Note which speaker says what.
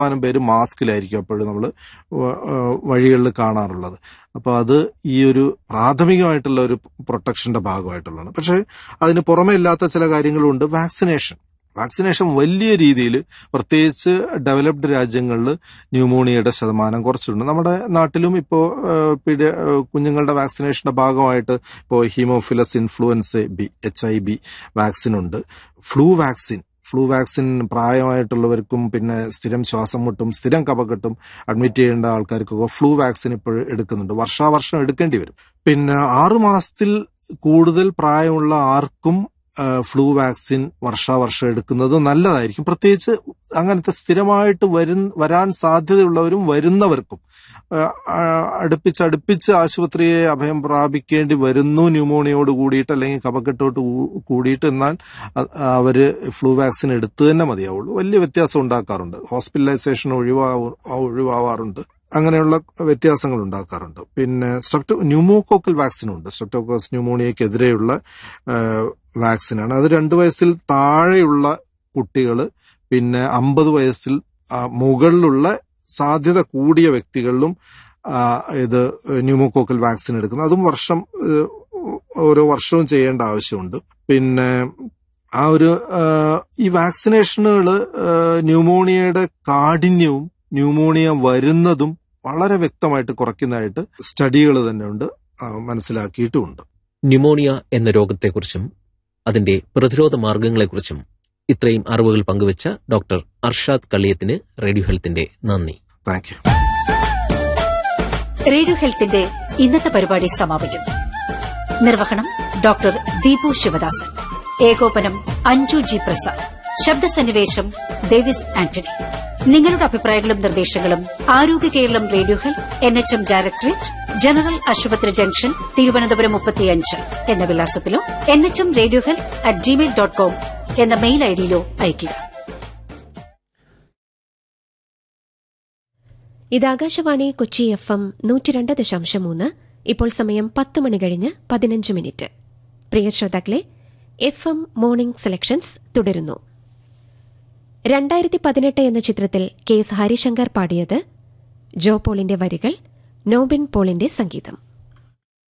Speaker 1: ശതമാനം പേര് മാസ്കിലായിരിക്കും അപ്പോഴും നമ്മൾ വഴികളിൽ കാണാറുള്ളത് അപ്പോൾ അത് ഈ ഒരു പ്രാഥമികമായിട്ടുള്ള ഒരു പ്രൊട്ടക്ഷന്റെ ഭാഗമായിട്ടുള്ളതാണ് പക്ഷേ അതിന് പുറമെ ഇല്ലാത്ത ചില കാര്യങ്ങളുണ്ട് വാക്സിനേഷൻ വാക്സിനേഷൻ വലിയ രീതിയിൽ പ്രത്യേകിച്ച് ഡെവലപ്ഡ് രാജ്യങ്ങളിൽ ന്യൂമോണിയയുടെ ശതമാനം കുറച്ചിട്ടുണ്ട് നമ്മുടെ നാട്ടിലും ഇപ്പോൾ കുഞ്ഞുങ്ങളുടെ വാക്സിനേഷന്റെ ഭാഗമായിട്ട് ഇപ്പോൾ haemophilus influenzae B H I B vaccine ഉണ്ട് ഫ്ലൂ വാക്സിൻ ഫ്ലൂ വാക്സിൻ പ്രായമായിട്ടുള്ളവർക്കും പിന്നെ സ്ഥിരം ശ്വാസം മുട്ടും സ്ഥിരം കപക്കെട്ടും അഡ്മിറ്റ് ചെയ്യേണ്ട ആൾക്കാർക്കൊക്കെ ഫ്ലൂ വാക്സിൻ ഇപ്പോൾ എടുക്കുന്നുണ്ട് വർഷാവർഷം എടുക്കേണ്ടി വരും പിന്നെ ആറു മാസത്തിൽ കൂടുതൽ പ്രായമുള്ള ആർക്കും ഫ്ലൂ വാക്സിൻ വർഷാവർഷം എടുക്കുന്നത് നല്ലതായിരിക്കും പ്രത്യേകിച്ച് അങ്ങനത്തെ സ്ഥിരമായിട്ട് വരു വരാൻ സാധ്യതയുള്ളവരും വരുന്നവർക്കും അടുപ്പിച്ച് അടുപ്പിച്ച് ആശുപത്രിയെ അഭയം പ്രാപിക്കേണ്ടി വരുന്നു ന്യൂമോണിയോട് കൂടിയിട്ട് അല്ലെങ്കിൽ കപക്കെട്ടോട്ട് കൂടിയിട്ട് എന്നാൽ അവര് ഫ്ലൂ വാക്സിൻ എടുത്തു തന്നെ മതിയാവുള്ളൂ വലിയ വ്യത്യാസം ഉണ്ടാക്കാറുണ്ട് ഹോസ്പിറ്റലൈസേഷൻ ഒഴിവാ ഒഴിവാവാറുണ്ട് അങ്ങനെയുള്ള വ്യത്യാസങ്ങൾ ഉണ്ടാക്കാറുണ്ട് പിന്നെ സ്ട്രെപ്റ്റോ ന്യൂമോകോക്കൽ വാക്സിനും ഉണ്ട് സ്ട്രെപ്റ്റോക്കോസ് ന്യൂമോണിയക്കെതിരെയുള്ള വാക്സിനാണ് അത് രണ്ട് വയസ്സിൽ താഴെയുള്ള കുട്ടികൾ പിന്നെ അമ്പത് വയസ്സിൽ മുകളിലുള്ള സാധ്യത കൂടിയ വ്യക്തികളിലും ഇത് ന്യൂമോകോക്കൽ വാക്സിൻ എടുക്കുന്നു അതും വർഷം ഓരോ വർഷവും ചെയ്യേണ്ട ആവശ്യമുണ്ട് പിന്നെ ആ ഒരു ഈ വാക്സിനേഷനുകൾ ന്യൂമോണിയയുടെ കാഠിന്യവും ന്യൂമോണിയ വരുന്നതും വളരെ വ്യക്തമായിട്ട് കുറയ്ക്കുന്നതായിട്ട് സ്റ്റഡികൾ തന്നെ ഉണ്ട് മനസ്സിലാക്കിയിട്ടുമുണ്ട്
Speaker 2: ന്യൂമോണിയ എന്ന രോഗത്തെക്കുറിച്ചും അതിന്റെ പ്രതിരോധ മാർഗങ്ങളെക്കുറിച്ചും ഇത്രയും അറിവുകൾ പങ്കുവച്ച ഡോക്ടർ അർഷാദ് കളിയത്തിന് റേഡിയോ ഹെൽത്തിന്റെ നന്ദി
Speaker 1: താങ്ക് യു
Speaker 3: റേഡിയോ ഹെൽത്തിന്റെ ഇന്നത്തെ പരിപാടി സമാപിക്കുന്നു നിർവഹണം ഡോക്ടർ ദീപു ശിവദാസൻ ഏകോപനം അഞ്ജു ജി പ്രസാദ് ശബ്ദസന്നിവേശം ഡേവിസ് ആന്റണി നിങ്ങളുടെ അഭിപ്രായങ്ങളും നിർദ്ദേശങ്ങളും ആരോഗ്യ Keralam radio health N H M directorate general ആശുപത്രി ജംഗ്ഷൻ തിരുവനന്തപുരം മുപ്പത്തിയഞ്ച് എന്ന വിലാസത്തിലോ എൻ എച്ച് എം radio health at Gmail dot com എന്ന മെയിൽ ഐഡിയിലോ അയയ്ക്കുക
Speaker 4: ഇത് ആകാശവാണി കൊച്ചി എഫ് എം നൂറ്റിരണ്ട് ദശാംശം മൂന്ന് ഇപ്പോൾ സമയം പത്ത് മണി കഴിഞ്ഞ് പതിനഞ്ച് മിനിറ്റ് പ്രിയ ശ്രോതാക്കളെ എഫ് എം മോർണിംഗ് സെലക്ഷൻസ് തുടരുന്നു രണ്ടായിരത്തി പതിനെട്ട് എന്ന ചിത്രത്തിൽ കെ എസ് ഹരിശങ്കർ പാടിയത് ജോ പോളിന്റെ വരികൾ നോബിൻ പോളിന്റെ സംഗീതം